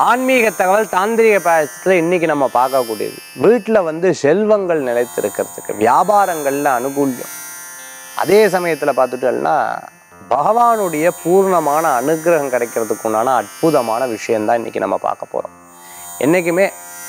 ஆன்மீக தகவல் தாந்திரிக பாயசத்தில் இன்னைக்கு நம்ம பார்க்கக்கூடியது வீட்டில் வந்து செல்வங்கள் நிலைத்திருக்கிறதுக்கு வியாபாரங்களில் அனுகூல்யம் அதே சமயத்தில் பார்த்துட்டோம்னா பகவானுடைய பூர்ணமான அனுகிரகம் கிடைக்கிறதுக்கு உண்டான அற்புதமான விஷயம்தான் இன்னைக்கு நம்ம பார்க்க போகிறோம் என்றைக்குமே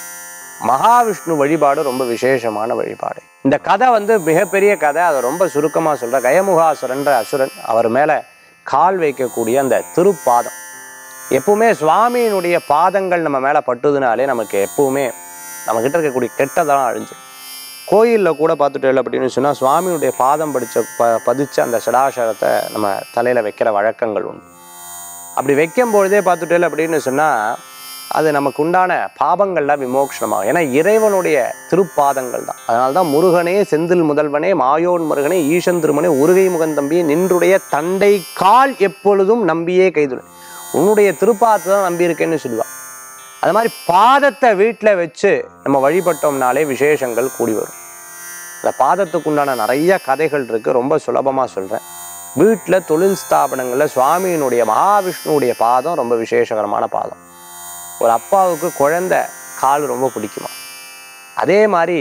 மகாவிஷ்ணு வழிபாடு ரொம்ப விசேஷமான வழிபாடு இந்த கதை வந்து மிகப்பெரிய கதை அதை ரொம்ப சுருக்கமாக சொல்கிறேன் கயமுகாசுரன்ற அசுரன் அவர் மேலே கால் வைக்கக்கூடிய அந்த திருப்பாதம் எப்பவுமே சுவாமியினுடைய பாதங்கள் நம்ம மேலே பட்டுதுனாலே நமக்கு எப்பவுமே நம்மக்கிட்ட இருக்கக்கூடிய கெட்டதெல்லாம் அழிஞ்சிடும் கோயிலில் கூட பார்த்துட்டு அப்படின்னு சொன்னால் சுவாமியுடைய பாதம் படித்த ப பதிச்ச அந்த சடாசரத்தை நம்ம தலையில் வைக்கிற வழக்கங்கள் உண்டு அப்படி வைக்கும் பொழுதே பார்த்துட்டு அப்படின்னு சொன்னால் அது நமக்கு உண்டான பாபங்கள்லாம் விமோக்ஷனமாகும் ஏன்னா இறைவனுடைய திருப்பாதங்கள் தான் அதனால தான் முருகனே செந்தில் முதல்வனே மாயோன் முருகனே ஈசன் திருமனே உருகை முகந்தம்பியே நின்றுடைய தண்டை கால் எப்பொழுதும் நம்பியே கைதுடன் உன்னுடைய திருப்பாதத்தை தான் நம்பியிருக்கேன்னு சொல்லுவாள் அது மாதிரி பாதத்தை வீட்டில் வச்சு நம்ம வழிபட்டோம்னாலே விசேஷங்கள் கூடி வரும் இந்த பாதத்துக்கு உண்டான நிறைய கதைகள் இருக்குது ரொம்ப சுலபமாக சொல்கிறேன் வீட்டில் தொழில் ஸ்தாபனங்களில் சுவாமியினுடைய மகாவிஷ்ணுவுடைய பாதம் ரொம்ப விசேஷகரமான பாதம் ஒரு அப்பாவுக்கு குழந்தை கால் ரொம்ப பிடிக்குமா அதே மாதிரி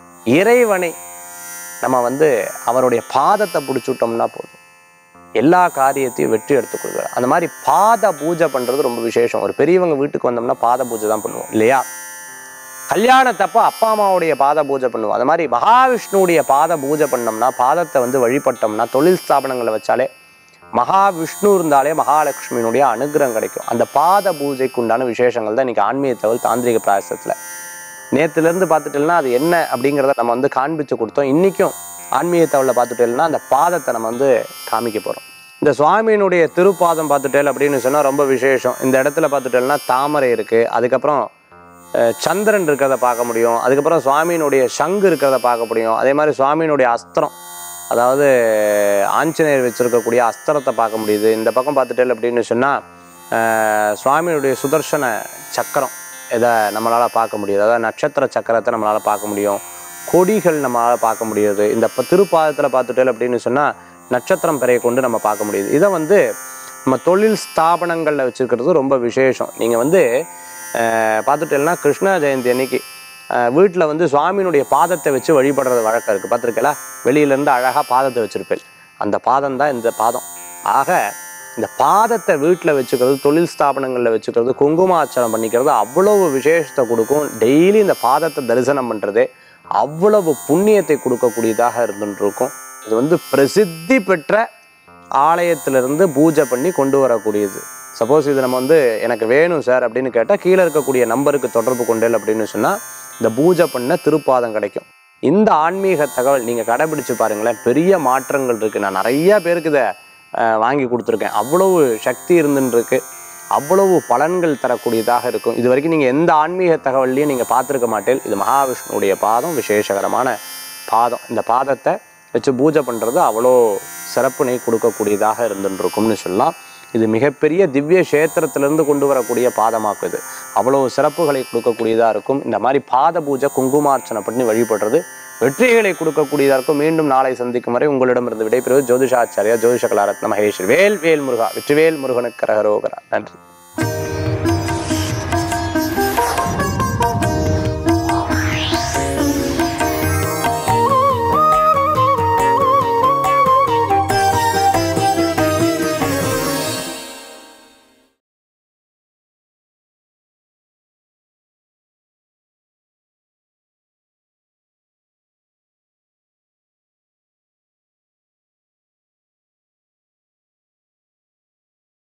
இறைவனை நம்ம வந்து அவருடைய பாதத்தை பிடிச்சுட்டோம்னா போதும் எல்லா காரியத்தையும் வெற்றி எடுத்துக் கொள்வார் அந்த மாதிரி பாத பூஜை பண்ணுறது ரொம்ப விசேஷம் ஒரு பெரியவங்க வீட்டுக்கு வந்தோம்னா பாத பூஜை தான் பண்ணுவோம் இல்லையா கல்யாணத்தப்போ அப்பா அம்மாவுடைய பாத பூஜை பண்ணுவோம் அந்த மாதிரி மகாவிஷ்ணுவுடைய பாத பூஜை பண்ணோம்னா பாதத்தை வந்து வழிபட்டோம்னா தொழில் ஸ்தாபனங்களை வச்சாலே மகாவிஷ்ணு இருந்தாலே மகாலட்சுமியினுடைய அனுகிரகம் கிடைக்கும் அந்த பாத பூஜைக்கு உண்டான விசேஷங்கள் தான் இன்னைக்கு ஆன்மீக தகவல் தாந்திரிக பிராயசத்தில் நேற்றுலேருந்து பார்த்துட்டோம்னா அது என்ன அப்படிங்கிறத நம்ம வந்து காண்பிச்சு கொடுத்தோம் இன்றைக்கும் ஆன்மீக தகவலை பார்த்துட்டேன்னா அந்த பாதத்தை நம்ம வந்து காமிக்க போகிறோம் இந்த சுவாமியினுடைய திருப்பாதம் பார்த்துட்டேல் அப்படின்னு சொன்னால் ரொம்ப விசேஷம் இந்த இடத்துல பார்த்துட்டேன்னா தாமரை இருக்குது அதுக்கப்புறம் அஹ், சந்திரன் இருக்கிறத பார்க்க முடியும் அதுக்கப்புறம் சுவாமியினுடைய சங்கு இருக்கிறத பார்க்க முடியும் அதே மாதிரி சுவாமியினுடைய அஸ்திரம் அதாவது ஆஞ்சநேயர் வச்சிருக்கக்கூடிய அஸ்திரத்தை பார்க்க முடியுது இந்த பக்கம் பார்த்துட்டேல் அப்படின்னு சொன்னால் சுவாமியினுடைய சுதர்சன சக்கரம் இதை நம்மளால் பார்க்க முடியுது அதாவது நட்சத்திர சக்கரத்தை நம்மளால் பார்க்க முடியும் கொடிகள் நம்மளால் பார்க்க முடியுது இந்த ப- திருப்பாதத்தில் பார்த்துட்டேல் அப்படின்னு சொன்னால் நட்சத்திரம் பெறையை கொண்டு நம்ம பார்க்க முடியுது இதை வந்து நம்ம தொழில் ஸ்தாபனங்களில் வச்சுருக்கிறது ரொம்ப விசேஷம் நீங்கள் வந்து பார்த்துட்டேன்னா கிருஷ்ண ஜெயந்தி அன்னைக்கு வீட்டில் வந்து சுவாமியினுடைய பாதத்தை வச்சு வழிபடுறது வழக்கம் இருக்குது பார்த்துருக்கல வெளியிலேருந்து அழகாக பாதத்தை வச்சுருப்பேன் அந்த பாதம் தான் இந்த பாதம் ஆக இந்த பாதத்தை வீட்டில் வச்சுக்கிறது தொழில் ஸ்தாபனங்களில் வச்சுக்கிறது குங்குமார்ச்சனம் பண்ணிக்கிறது அவ்வளவு விசேஷத்தை கொடுக்கும் டெய்லி இந்த பாதத்தை தரிசனம் பண்ணுறதே அவ்வளவு புண்ணியத்தை கொடுக்கக்கூடியதாக இருந்துட்டு இருக்கும் இது வந்து பிரசித்தி பெற்ற ஆலயத்திலிருந்து பூஜை பண்ணி கொண்டு வரக்கூடியது சப்போஸ் இது நம்ம வந்து எனக்கு வேணும் சார் அப்படின்னு கேட்டால் கீழே இருக்கக்கூடிய நம்பருக்கு தொடர்பு கொண்டேல் அப்படின்னு சொன்னால் இந்த பூஜை பண்ண திருப்பாதம் கிடைக்கும் இந்த ஆன்மீக தகவல் நீங்கள் கடைபிடிச்சு பாருங்களேன் பெரிய மாற்றங்கள் இருக்குது நான் நிறைய பேருக்கு இதை அஹ், வாங்கி கொடுத்துருக்கேன் அவ்வளவு சக்தி இருந்துன்னு இருக்கு அவ்வளவு பலன்கள் தரக்கூடியதாக இருக்கும் இது வரைக்கும் நீங்கள் எந்த ஆன்மீக தகவல்லையும் நீங்கள் பார்த்துருக்க மாட்டேன் இது மகாவிஷ்ணுவுடைய பாதம் விசேஷகரமான பாதம் இந்த பாதத்தை வச்சு பூஜை பண்ணுறது அவ்வளோ சிறப்பினை கொடுக்கக்கூடியதாக இருந்துட்டு இருக்கும்னு சொல்லலாம் இது மிகப்பெரிய திவ்ய கஷேத்திரத்திலிருந்து கொண்டு வரக்கூடிய பாதமாக்கும் இது அவ்வளோ சிறப்புகளை கொடுக்கக்கூடியதாக இருக்கும் இந்த மாதிரி பாத பூஜை குங்குமார்ச்சனை பண்ணி வழிபடுறது வெற்றிகளை கொடுக்கக்கூடியதாக இருக்கும் மீண்டும் நாளை சந்திக்கும் வரை உங்களிடமிருந்து விடைபெறுவது ஜோதிஷாச்சாரியா ஜோதிஷ கலாரத்ன மகேஸ்வர் வேல் வேல் முருகா வெற்றிவேல் முருகனுக்கு கரகரோகரா நன்றி